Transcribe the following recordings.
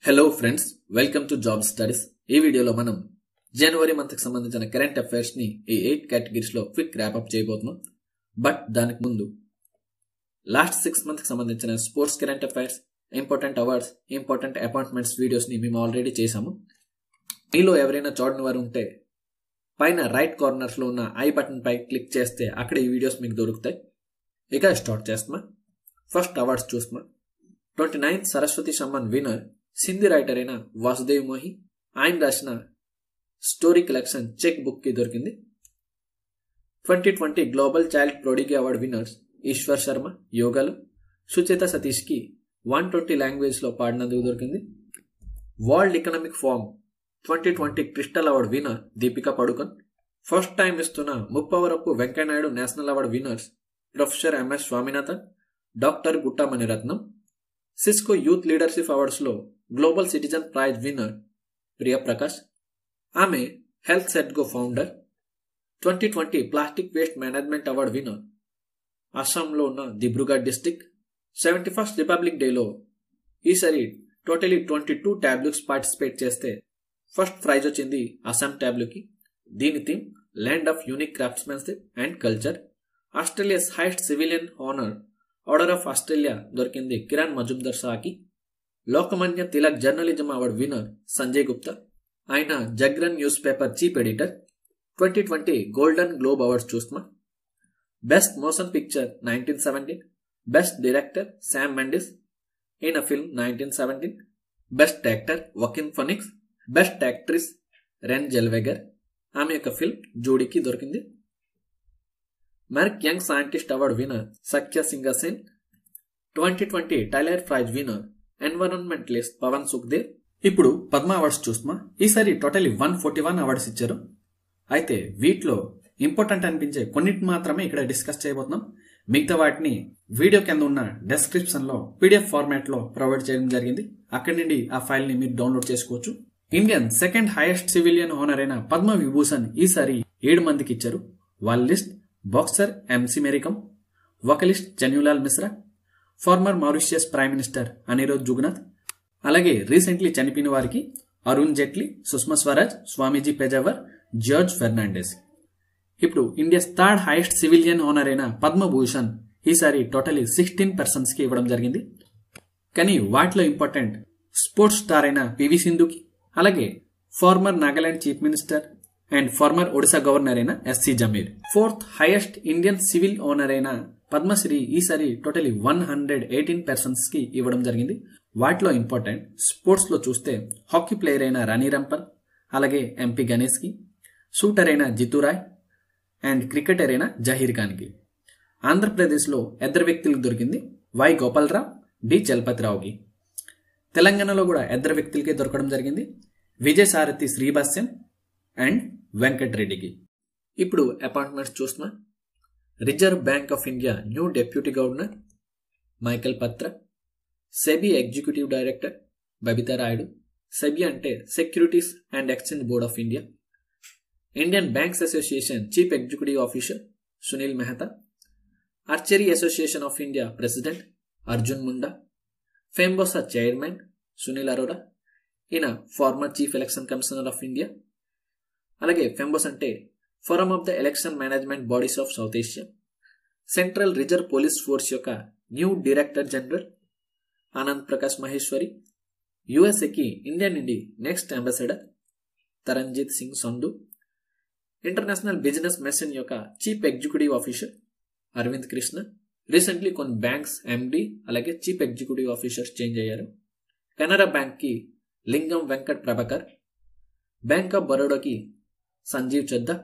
hello friends welcome to job studies ఈ వీడియోలో మనం జనవరి మంత్ కి సంబంధించిన కరెంట్ అఫైర్స్ ని ఈ ఎయిట్ కేటగిరీస్ లో క్విక్ ర్యాప్ అప్ చేయబోతున్నాం బట్ దానికి ముందు లాస్ట్ సిక్స్ మంత్ కి సంబంధించిన sports current affairs important awards important appointments videos ని మేము ఆల్రెడీ చేశాము మీలో ఎవరైనా చూడని వారు ఉంటే పైన రైట్ కార్నర్స్ లో ఉన్న ఐ బటన్ పై క్లిక్ చేస్తే అక్కడ ఈ వీడియోస్ మీకు దొరుకుతాయి ఇక స్టార్ట్ చేస్తున్నా ఫస్ట్ అవార్డ్స్ చూస్తున్నా twenty ninth Saraswati Samman winner Sindhi writer అయిన వాసుదేవ్ మోహి ఆయన రాసిన స్టోరీ కలెక్షన్ చెక్ బుక్ కి దొరికింది twenty twenty global child prodigy award winners Ishwar Sharma యోగాలో సుచేత సతీష్ కి వన్ ట్వంటీ లాంగ్వేజ్ లో పాడినందుకు దొరికింది world economic forum twenty twenty crystal award winner Deepika Padukone first time ఇస్తున్న Muppavarapu Venkaiah Naidu national award winners professor MS Swaminathan doctor Gutta Maniratnam Cisco youth leadership అవార్డ్స్లో global citizen prize winner Priya Prakash ఆమె health set go founder twenty twenty plastic waste management award winner అస్సాంలో ఉన్న Dibrugarh district seventy first republic డేలో ఈసారి totally twenty two tablets participate చేస్తే first prize వచ్చింది అస్సాం ట్యాబ్లూకి దీని theme land of unique craftsmanship and culture Australia's highest civilian honour order of Australia దొరికింది కిరణ్ మజుందర్ షాకి Lokmanya Tilak journalism award winner Sanjay Gupta ఆయన Jagran newspaper chief editor twenty twenty golden globe awards చూస్తున్నా best motion picture nineteen seventeen best director Sam Mendes ఈయన film nineteen seventeen best actor Joaquin Phoenix best actress Renee Zellweger ఆమె యొక్క film జోడీకి దొరికింది Merck young scientist award winner సఖ్య సింగసేన్ twenty twenty Tyler prize winner environmentalist Pavan Sukhdev ఇప్పుడు Padma awards చూస్తున్నా ఈసారి totally one forty one awards ఇచ్చారు అయితే వీటిలో ఇంపార్టెంట్ అనిపించే కొన్నిటి మాత్రమే ఇక్కడ డిస్కస్ చేయబోతున్నాం మిగతా వాటిని వీడియో కింద ఉన్న డెస్క్రిప్షన్ లో పీడిఎఫ్ ఫార్మాట్ లో ప్రొవైడ్ చేయడం జరిగింది అక్కడి నుండి ఆ ఫైల్ ని మీరు డౌన్లోడ్ చేసుకోవచ్చు Indian second highest civilian honour అయిన పద్మ విభూషణ్ ఈసారి ఏడు మందికి ఇచ్చారు వాళ్ళ list boxer MC Mary Kom vocalist Chhannulal Mishra former Mauritius prime minister Anerood Jugnauth అలాగే రీసెంట్లీ చనిపోయిన వారికి అరుణ్ జైట్లీ సుష్మా స్వరాజ్ స్వామీజీ పెజావర్ జార్జ్ ఫెర్నాండెస్ ఇప్పుడు India's third highest civilian honour అయిన పద్మభూషణ్ ఈసారి టోటలీ సిక్స్టీన్ పర్సన్స్ కి ఇవ్వడం జరిగింది కానీ వాటిలో ఇంపార్టెంట్ స్పోర్ట్స్ స్టార్ అయిన పివి సింధుకి అలాగే former Nagaland chief minister and former Odisha governor అయిన SC Jamir fourth highest Indian civil honour అయిన పద్మశ్రీ ఈసారి totally one hundred eighteen persons కి ఇవ్వడం జరిగింది వాటిలో ఇంపార్టెంట్ స్పోర్ట్స్ లో చూస్తే హాకీ ప్లేయర్ అయిన రాణి రంపల్ అలాగే ఎంపీ గణేష్ కి షూటర్ అయిన జితురాయ్ అండ్ క్రికెటర్ అయిన జహీర్ ఖాన్ కి ఆంధ్రప్రదేశ్లో ఇద్దరు వ్యక్తులకు దొరికింది వై గోపాలరావు డి చలపతిరావుకి తెలంగాణలో కూడా ఇద్దరు వ్యక్తులకే దొరకడం జరిగింది విజయసారథి శ్రీభాస్యం అండ్ వెంకట్ రెడ్డికి ఇప్పుడు అపాయింట్మెంట్స్ చూస్తున్నా reserve bank of India new deputy governor Michael Patra SEBI executive director Babita Rayudu SEBI అంటే securities and exchange board of India Indian banks association chief executive officer Sunil Mehta archery association of India president Arjun Munda FEMBoSA chairman Sunil Arora ఈయన former chief election commissioner of India అలాగే ఫెంబోస్ అంటే forum of the election management bodies of south Asia central reserve police force యొక్క new director general Anand Prakash Maheshwari యుఎస్ఏకి India నుండి next ambassador Taranjit Singh Sandhu international business machine యొక్క chief executive officer Arvind Krishna recently కొన్ని banks MD అలాగే chief executive officers change అయ్యారు కెనరా బ్యాంక్కి Lingam Venkat Prabhakar bank of బరోడాకి Sanjeev Chadha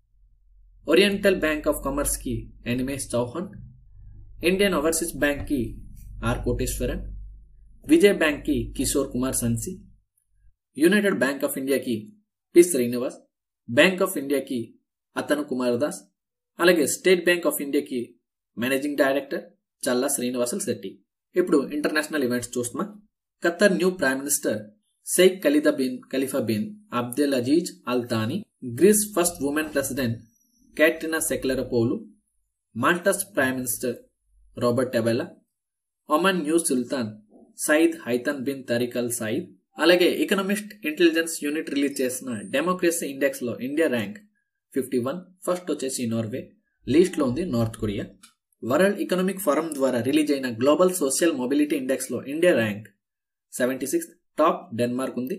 oriental bank of కామర్స్కి ఎనిమేష్ చౌహాన్ ఇండియన్ ఓవర్సీస్ బ్యాంక్కి ఆర్ కోటేశ్వరన్ విజయ్ బ్యాంక్కి Kishore Kumar Sansi united bank of ఇండియాకి పి శ్రీనివాస్ బ్యాంక్ ఆఫ్ ఇండియాకి అతను కుమార్ దాస్ అలాగే స్టేట్ బ్యాంక్ ఆఫ్ ఇండియాకి మేనేజింగ్ డైరెక్టర్ చల్లా శ్రీనివాసల్ శెట్టి ఇప్పుడు ఇంటర్నేషనల్ ఈవెంట్స్ చూస్తున్నా Qatar new prime minister sheikh Khalid bin Khalifa bin Abdel Aziz Al Thani Greece first woman president Katerina Sakellaropoulou Malta's prime minister Robert Abela Oman new sultan Said Haitham bin Tariq Al Said అలాగే economist intelligence unit release చేసిన democracy index లో India rank fifty one first వచ్చేసి Norway least లో ఉంది north Korea world economic forum ద్వారా release అయిన global social mobility index లో India rank seventy six top Denmark ఉంది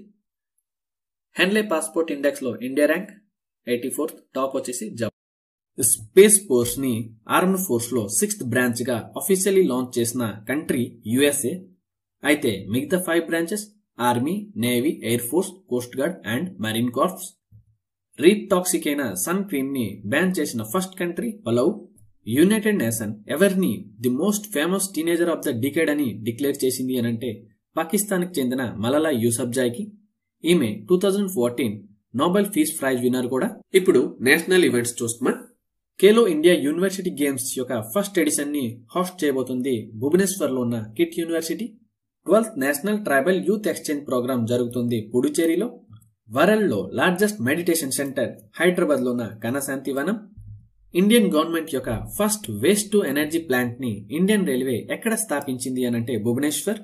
హెన్లే పాస్పోర్ట్ ఇండెక్స్ లో India rank eighty fourth top వచ్చేసి Japan space force ని ఆర్మ్డ్ ఫోర్స్ లో సిక్స్త్ బ్రాంచ్ గా officially launch చేసిన కంట్రీ యుఎస్ఏ అయితే మిగతా five branches army navy air force coast guard and marine corps reef toxic అయిన sun cream ని ban చేసిన first country Palau united nation ఎవరిని the most famous teenager of the decade అని declare చేసింది అనంటే పాకిస్తాన్కి చెందిన మలలా యూసఫ్జాయ్కి ఈమె two thousand fourteen Nobel peace prize winner కూడా ఇప్పుడు నేషనల్ ఈవెంట్స్ చూస్తున్నా ఖేలో ఇండియా యూనివర్సిటీ గేమ్స్ యొక్క ఫస్ట్ ఎడిషన్ ని హోస్ట్ చేయబోతుంది భువనేశ్వర్ లో ఉన్న kit university twelfth national tribal youth exchange programme జరుగుతుంది పుడుచేరిలో వరల్డ్ లో లార్జెస్ట్ మెడిటేషన్ సెంటర్ హైదరాబాద్ లో ఉన్న కనశాంతి వనం ఇండియన్ గవర్నమెంట్ యొక్క first waste to energy plant ని ఇండియన్ రైల్వే ఎక్కడ స్థాపించింది అనంటే భువనేశ్వర్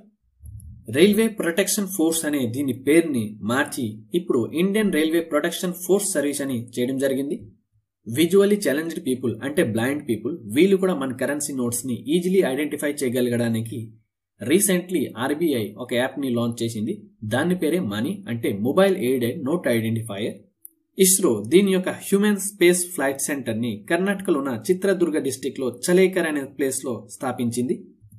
రైల్వే ప్రొటెక్షన్ ఫోర్స్ అనే దీని పేరుని మార్చి ఇప్పుడు Indian railway protection force service అని చేయడం జరిగింది విజువల్లీ ఛాలెంజ్డ్ పీపుల్ అంటే బ్లైండ్ పీపుల్ వీళ్ళు కూడా మన కరెన్సీ నోట్స్ ని ఈజీలీ ఐడెంటిఫై చేయగలగడానికి రీసెంట్లీ ఆర్బీఐ ఒక యాప్ ని లాంచ్ చేసింది దాని పేరే మనీ అంటే mobile aided note identifier ISRO దీని యొక్క హ్యూమన్ స్పేస్ ఫ్లైట్ సెంటర్ ని కర్ణాటకలో ఉన్న చిత్రదుర్గ డిస్టిక్ లో చలేకర్ అనే ప్లేస్ లో స్థాపించింది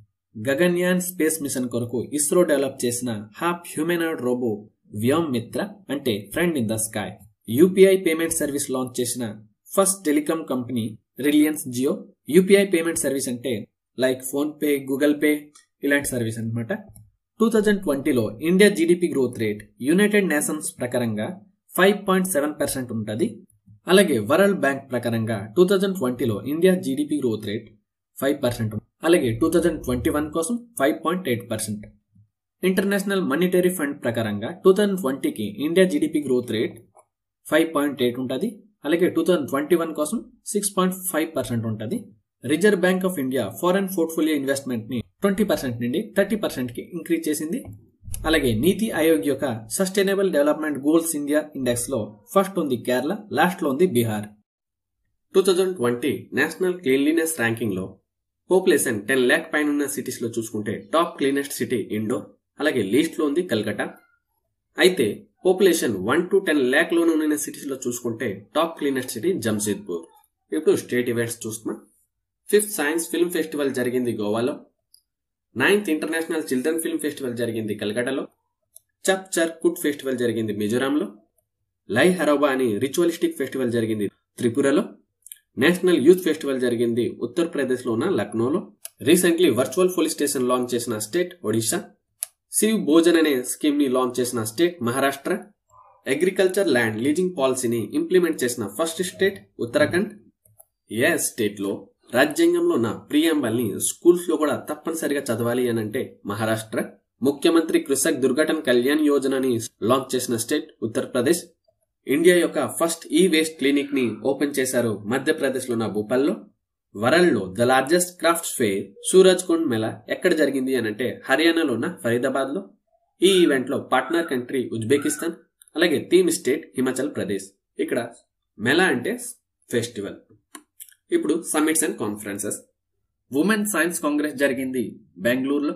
గగన్యాన్ స్పేస్ మిషన్ కొరకు ఇస్రో డెవలప్ చేసిన half humanoid robot Vyom Mitra అంటే friend in the sky UPI payment service launch చేసిన first telecom company Reliance Jio UPI payment service అంటే like PhonePe Google Pay ఇలాంటి సర్వీస్ అనమాట టూ థౌజండ్ ట్వంటీలో India GDP growth rate united nations ప్రకారంగా five point seven percent ఉంటుంది అలాగే world bank ప్రకారంగా two thousand ట్వంటీలో India GDP growth rate five percent అలాగే టూ థౌజండ్ ట్వంటీ వన్ కోసం five point eight percent international monetary fund ప్రకారంగా two thousand ట్వంటీకి India GDP growth rate five point eight ఉంటుంది అలాగే టూ థౌజండ్ ట్వంటీ వన్ కోసం six point five percent ఉంటుంది reserve bank of India foreign portfolio investment ని twenty percent నుండి thirty percent కి increase చేసింది అలాగే నీతి ఆయోగ్ యొక్క sustainable development goals India index లో ఫస్ట్ ఉంది కేరళ లాస్ట్ లో ఉంది Bihar two thousand twenty national cleanliness ranking లో పాపులేషన్ టెన్ ల్యాక్ పైన ఉన్న సిటీస్ లో చూసుకుంటే టాప్ క్లీనెస్ట్ సిటీ ఇండోర్ అలాగే లీస్ట్ లో ఉంది కల్కటా అయితే population one to ten lakh లోనే ఉన్న సిటీస్ లో చూసుకుంటే టాప్ క్లీనెస్ట్ సిటీ జంషెద్పూర్ ఇప్పుడు స్టేట్ ఈవెంట్స్ చూస్తున్నా ఫిఫ్త్ సైన్స్ ఫిల్మ్ ఫెస్టివల్ జరిగింది గోవాలో ninth international children film festival జరిగింది కలకటాలో చప్ చర్ కుట్ ఫెస్టివల్ జరిగింది మిజోరాంలో లై హరోబా అని రిచువలిస్టిక్ ఫెస్టివల్ జరిగింది త్రిపురలో నేషనల్ యూత్ ఫెస్టివల్ జరిగింది ఉత్తరప్రదేశ్లో ఉన్న లక్నోలో recently virtual police station launch చేసిన స్టేట్ ఒడిశా సివ్ భోజన్ అనే స్కీమ్ ని లాంచ్ చేసిన state Maharashtra agriculture land leasing పాలసీని ఇంప్లిమెంట్ చేసిన ఫస్ట్ స్టేట్ ఉత్తరాఖండ్ ఏ స్టేట్ లో రాజ్యాంగంలో ఉన్న ప్రియాంబల్ ని స్కూల్స్ లో కూడా తప్పనిసరిగా చదవాలి అని అంటే మహారాష్ట్ర ముఖ్యమంత్రి కృషక్ దుర్ఘటన కళ్యాణ్ యోజనని లాంచ్ చేసిన స్టేట్ ఉత్తరప్రదేశ్ ఇండియా యొక్క ఫస్ట్ ఈ వేస్ట్ క్లినిక్ ని ఓపెన్ చేశారు మధ్యప్రదేశ్ లో ఉన్న భూపాల్లో వరల్డ్ లో the largest crafts fair Suraj Kund మెలా ఎక్కడ జరిగింది అని అంటే హర్యానాలో ఉన్న ఫరీదాబాద్ లో ఈ ఈవెంట్ లో పార్ట్నర్ కంట్రీ ఉజ్బెకిస్తాన్ అలాగే థీమ్ స్టేట్ హిమాచల్ ప్రదేశ్ ఇక్కడ మెలా అంటే ఫెస్టివల్ ఇప్పుడు summits and conferences women science congress జరిగింది బెంగళూరులో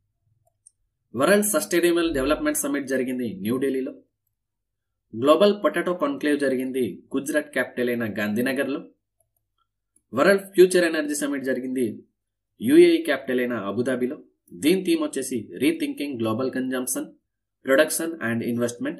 వరల్డ్ సస్టైనబుల్ డెవలప్మెంట్ సమ్మిట్ జరిగింది న్యూఢిల్లీలో గ్లోబల్ పొటాటో కాన్క్లేవ్ జరిగింది గుజరాత్ క్యాపిటల్ అయిన గాంధీనగర్లో వరల్డ్ ఫ్యూచర్ ఎనర్జీ సమ్మిట్ జరిగింది యుఏఈ క్యాపిటల్ అయిన అబుదాబిలో దీని థీమ్ వచ్చేసి rethinking global consumption production and investment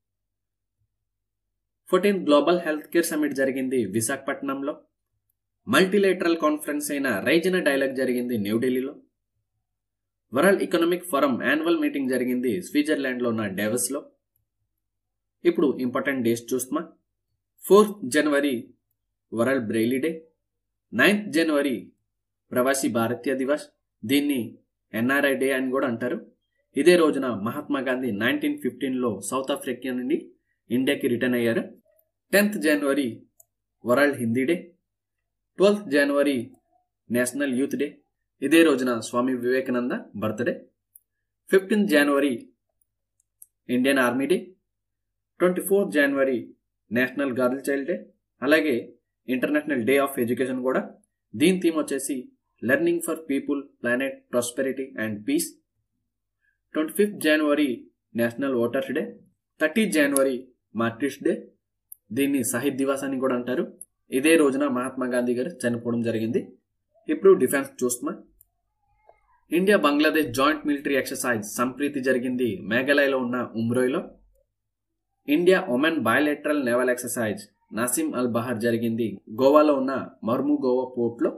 fourteenth global health care summit జరిగింది విశాఖపట్నంలో మల్టీలేటరల్ కాన్ఫరెన్స్ అయిన రైజిన డైలాగ్ జరిగింది న్యూఢిల్లీలో world economic forum annual meeting జరిగింది స్విట్జర్లాండ్లో ఉన్న డేవస్లో ఇప్పుడు ఇంపార్టెంట్ డేస్ చూస్తున్నా fourth January world Braille day ninth January Pravasi Bharatiya Divas దీన్ని ఎన్ఆర్ఐ డే అని కూడా అంటారు ఇదే రోజున మహాత్మా గాంధీ నైన్టీన్ ఫిఫ్టీన్లో సౌత్ ఆఫ్రికా నుండి ఇండియాకి రిటర్న్ అయ్యారు tenth January world Hindi day twelfth January national youth day ఇదే రోజున Swami Vivekananda birthday fifteenth January Indian army day twenty fourth January national girl child day అలాగే ఇంటర్నేషనల్ డే ఆఫ్ ఎడ్యుకేషన్ కూడా దీని థీమ్ వచ్చేసి learning for people planet prosperity and peace twenty fifth January national voters day thirty January martyrs' day దీన్ని షహీద్ దివాస్ అని కూడా అంటారు ఇదే రోజున మహాత్మా గాంధీ గారు చనిపోవడం జరిగింది ఇప్పుడు డిఫెన్స్ చూస్తున్నా India Bangladesh joint military exercise Sampriti జరిగింది మేఘాలయలో ఉన్న ఉమ్రోయ్లో India Oman bilateral naval exercise Naseem Al Bahr జరిగింది గోవాలో ఉన్న మర్ము గోవా పోర్ట్లో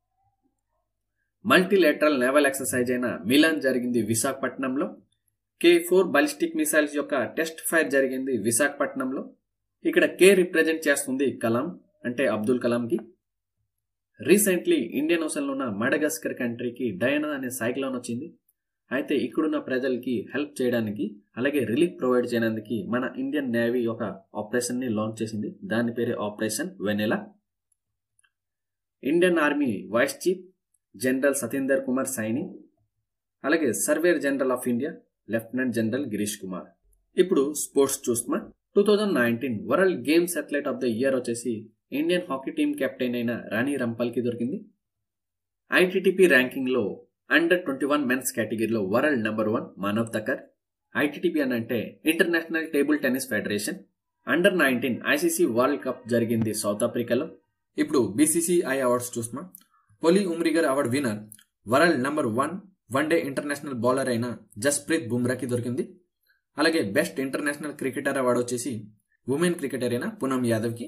మల్టీలేటరల్ నేవల్ ఎక్సర్సైజ్ అయిన మిలాన్ జరిగింది విశాఖపట్నంలో కే ఫోర్ బాలిస్టిక్ మిసైల్స్ యొక్క టెస్ట్ ఫైర్ జరిగింది విశాఖపట్నంలో ఇక్కడ కే రిప్రజెంట్ చేస్తుంది కలాం అంటే అబ్దుల్ కలాంకి రీసెంట్లీ ఇండియన్ ఓషన్లో ఉన్న మడగస్కర్ కంట్రీకి డయానా అనే సైక్లోన్ వచ్చింది అయితే ఇక్కడున్న ప్రజలకి హెల్ప్ చేయడానికి అలాగే రిలీఫ్ ప్రొవైడ్ చేయడానికి మన ఇండియన్ నేవీ ఒక ఆపరేషన్ని లాంచ్ చేసింది దాని పేరే operation vanilla Indian army vice chief general Satinder Kumar Saini అలాగే surveyor general of India lieutenant general Girish Kumar ఇప్పుడు స్పోర్ట్స్ చూస్తున్నా two thousand nineteen world games athlete of the year వచ్చేసి ఇండియన్ హాకీ టీం కెప్టెన్ అయిన రాణి రంపల్కి దొరికింది ఐటీటీపీ ర్యాంకింగ్లో అండర్ ట్వంటీ వన్ మెన్స్ కేటగిరీలో world number one Manav Thakkar ITTF అని అంటే international table tennis federation under nineteen ICC world cup జరిగింది south ఆఫ్రికాలో ఇప్పుడు బీసీసీఐ అవార్డ్స్ చూస్తున్నా Polly Umrigar award winner world number one one day international bowler అయిన జస్ప్రీత్ బుమ్రాకి దొరికింది అలాగే బెస్ట్ ఇంటర్నేషనల్ క్రికెటర్ అవార్డు వచ్చేసి ఉమెన్ క్రికెటర్ అయిన పూనం యాదవ్కి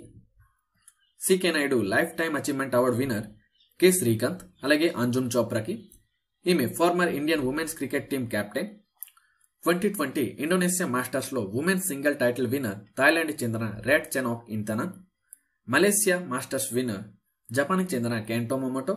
C K Naidu lifetime achievement award winner K Srikanth అలాగే అంజుమ్ చోప్రాకి ఈమె former Indian women's cricket team captain twenty twenty Indonesia మాస్టర్స్లో ఉమెన్స్ సింగిల్ టైటిల్ విన్నర్ థాయిలాండ్కి చెందిన Ratchanok Intanon Malaysia masters winner జపాన్కి చెందిన Kento Momota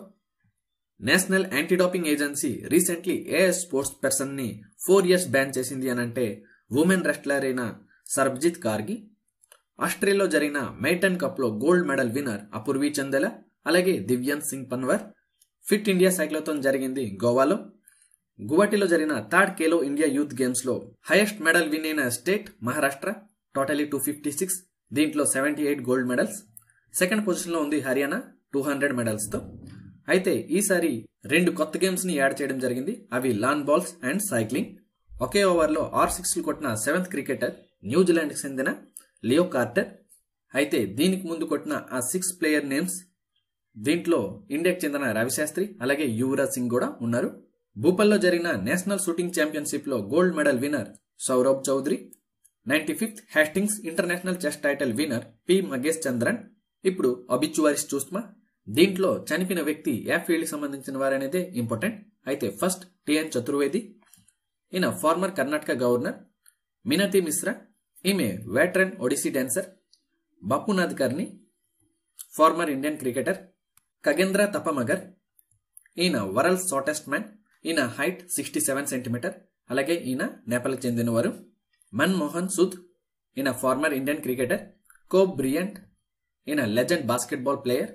national anti doping agency recently ఏఎస్ sports person ని ఫోర్ ఇయర్స్ బ్యాన్ చేసింది అని అంటే ఉమెన్ రెస్లర్ అయిన సర్బ్జిత్ కార్గి ఆస్ట్రేలియాలో జరిగిన మైటన్ కప్ లో gold medal winner Apurvi Chandela అలాగే Divyansh Singh Panwar fit India cyclothon జరిగింది గోవాలో గువాహటిలో జరిగిన third Khelo India youth games లో హైయెస్ట్ మెడల్ విన్ అయిన state Maharashtra totally two fifty six దీంట్లో seventy eight gold medals second position లో ఉంది హర్యానా టూ హండ్రెడ్ మెడల్స్ తో అయితే ఈసారి రెండు కొత్త గేమ్స్ ని యాడ్ చేయడం జరిగింది అవి లాన్ బాల్స్ అండ్ సైక్లింగ్ ఒకే ఓవర్ లో ఆర్ సిక్స్ కొట్టిన సెవెంత్ క్రికెటర్ న్యూజిలాండ్ కి చెందిన లియో కార్టర్ అయితే దీనికి ముందు కొట్టిన ఆ సిక్స్ ప్లేయర్ నేమ్స్ దీంట్లో ఇండియాకి చెందిన రవిశాస్త్రి అలాగే యువరాజ్ సింగ్ కూడా ఉన్నారు భూపాల్లో జరిగిన నేషనల్ షూటింగ్ ఛాంపియన్షిప్ లో gold medal winner Sourav Chowdary ninety fifth Hastings international chess title winner P Magesh Chandran ఇప్పుడు అబిచువారిస్ చూస్తున్నా దీంట్లో చనిపోయిన వ్యక్తి ఏ ఫీల్డ్ సంబంధించిన వారనేదే ఇంపార్టెంట్ అయితే ఫస్ట్ టిఎన్ చతుర్వేది ఈయన ఫార్మర్ కర్ణాటక గవర్నర్ మినతి మిశ్రా ఈమె వేటరన్ Odyssey dancer బాపునాథ్ కర్ని farmer Indian cricketer ఖగేంద్ర తపమగర్ ఈయన వరల్డ్ షార్టెస్ట్ మ్యాన్ ఈయన హైట్ సిక్స్టీ సెవెన్ సెంటీమీటర్ అలాగే ఈయన నేపాల్కి చెందినవారు మన్మోహన్ సుద్ ఈయన former Indian cricketer Kobe Bryant ఈయన legend basketball player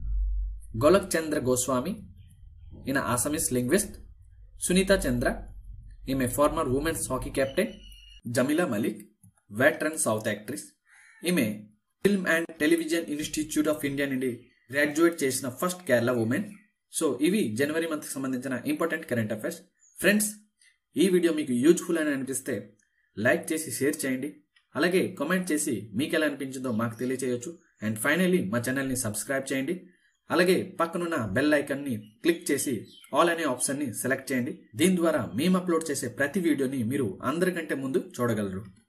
Golak Chandra Goswami ఈయన ఆసమీస్ లింగ్విస్ట్ సునీత చంద్ర ఈమె former women's hockey captain Jamila Malik veteran south actress ఈమె film and television institute of India నుండి గ్రాడ్యుయేట్ చేసిన ఫస్ట్ కేరళ ఉమెన్ సో ఇవి జనవరి మంత్కి సంబంధించిన ఇంపార్టెంట్ కరెంట్ అఫైర్స్ ఫ్రెండ్స్ ఈ వీడియో మీకు యూజ్ఫుల్ అని అనిపిస్తే లైక్ చేసి షేర్ చేయండి అలాగే కామెంట్ చేసి మీకు ఎలా అనిపించిందో మాకు తెలియచేయొచ్చు అండ్ ఫైనల్లీ మా ఛానల్ని సబ్స్క్రైబ్ చేయండి అలాగే పక్కనున్న బెల్ ఐకాన్ని క్లిక్ చేసి ఆల్ అనే ఆప్షన్ని సెలెక్ట్ చేయండి దీని ద్వారా మేము అప్లోడ్ చేసే ప్రతి వీడియోని మీరు అందరికంటే ముందు చూడగలరు